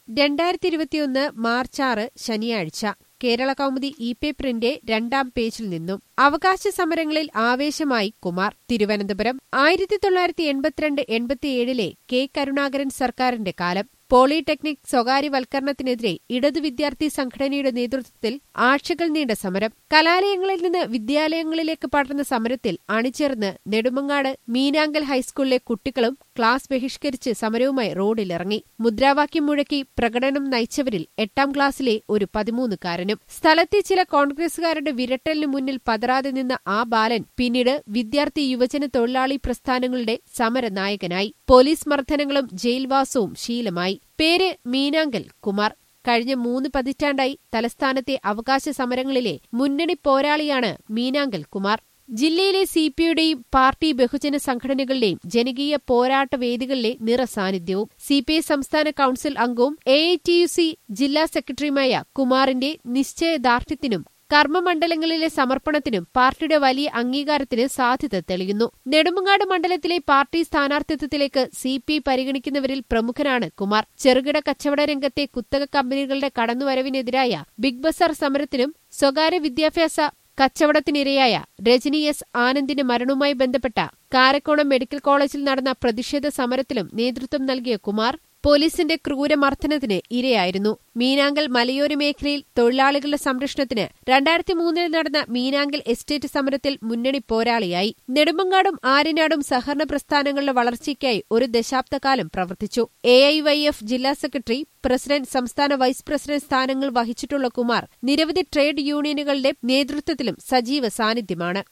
രണ്ടായിരത്തി ഇരുപത്തിയൊന്ന് മാർച്ച് ആറ് ശനിയാഴ്ച കേരള കൗമുദി ഇ പേപ്പറിന്റെ രണ്ടാം പേജിൽ നിന്നും അവകാശ സമരങ്ങളിൽ ആവേശമായി കുമാർ തിരുവനന്തപുരം ആയിരത്തി തൊള്ളായിരത്തി എൺപത്തിരണ്ട് എൺപത്തിയേഴിലെ കെ കരുണാകരൻ സർക്കാരിന്റെ കാലം പോളിടെക്നിക് സ്വകാര്യവൽക്കരണത്തിനെതിരെ ഇടതു വിദ്യാർത്ഥി സംഘടനയുടെ നേതൃത്വത്തിൽ ആഴ്ചകൾ നീണ്ട സമരം കലാലയങ്ങളിൽ നിന്ന് വിദ്യാലയങ്ങളിലേക്ക് പടർന്ന സമരത്തിൽ അണിചേർന്ന് നെടുമങ്ങാട് മീനാങ്കൽ ഹൈസ്കൂളിലെ കുട്ടികളും ക്ലാസ് ബഹിഷ്കരിച്ച് സമരവുമായി റോഡിലിറങ്ങി മുദ്രാവാക്യം മുഴക്കി പ്രകടനം നയിച്ചവരിൽ എട്ടാം ക്ലാസ്സിലെ ഒരു പതിമൂന്നുകാരനും സ്ഥലത്തെ ചില കോൺഗ്രസുകാരുടെ വിരട്ടലിന് മുന്നിൽ പതറാതെ നിന്ന ആ ബാലൻ പിന്നീട് വിദ്യാർത്ഥി യുവജന തൊഴിലാളി പ്രസ്ഥാനങ്ങളുടെ സമരനായകനായി പോലീസ് മർദ്ദനങ്ങളും ജയിൽവാസവും ശീലമായി പേര് മീനാങ്കൽ കുമാർ കഴിഞ്ഞ മൂന്ന് പതിറ്റാണ്ടായി തലസ്ഥാനത്തെ അവകാശ സമരങ്ങളിലെ മുന്നണി പോരാളിയാണ് മീനാങ്കൽ കുമാർ ജില്ലയിലെ സി പി യുടെയും പാർട്ടി ബഹുജന സംഘടനകളുടെയും ജനകീയ പോരാട്ട വേദികളിലെ നിറസാന്നിധ്യവും സി പി ഐ സംസ്ഥാന കൌൺസിൽ അംഗവും A I T U C ജില്ലാ സെക്രട്ടറിയുമായ കുമാറിന്റെ നിശ്ചയദാർഢ്യത്തിനും കർമ്മമണ്ഡലങ്ങളിലെ സമർപ്പണത്തിനും പാർട്ടിയുടെ വലിയ അംഗീകാരത്തിന് സാധ്യത തെളിയുന്നു നെടുമങ്ങാട് മണ്ഡലത്തിലെ പാർട്ടി സ്ഥാനാർത്ഥിത്വത്തിലേക്ക് സി പി ഐ പരിഗണിക്കുന്നവരിൽ പ്രമുഖനാണ് കുമാർ ചെറുകിട കച്ചവട രംഗത്തെ കുത്തക കമ്പനികളുടെ കടന്നുവരവിനെതിരായ ബിഗ് ബസാർ സമരത്തിനും സ്വകാര്യ വിദ്യാഭ്യാസ കച്ചവടത്തിനിരയായ രജനി എസ് ആനന്ദിന്റെ മരണവുമായി ബന്ധപ്പെട്ട കാരക്കോണം മെഡിക്കൽ കോളേജിൽ നടന്ന പ്രതിഷേധ സമരത്തിലും നേതൃത്വം നൽകിയ കുമാർ പോലീസിന്റെ ക്രൂരമർദ്ദനത്തിന് ഇരയായിരുന്നു മീനാങ്കൽ മലയോര മേഖലയിൽ തൊഴിലാളികളുടെ സംരക്ഷണത്തിന് രണ്ടായിരത്തി മൂന്നിൽ നടന്ന മീനാങ്കൽ എസ്റ്റേറ്റ് സമരത്തിൽ മുന്നണി പോരാളിയായി നെടുമങ്ങാടും ആര്യനാടും സഹകരണ പ്രസ്ഥാനങ്ങളുടെ വളർച്ചയ്ക്കായി ഒരു ദശാബ്ദകാലം പ്രവർത്തിച്ചു എ ഐ വൈ എഫ് ജില്ലാ സെക്രട്ടറി പ്രസിഡന്റ് സംസ്ഥാന വൈസ് പ്രസിഡന്റ് സ്ഥാനങ്ങൾ വഹിച്ചിട്ടുള്ള കുമാർ നിരവധി ട്രേഡ് യൂണിയനുകളുടെ നേതൃത്വത്തിലും സജീവ സാന്നിധ്യമാണ്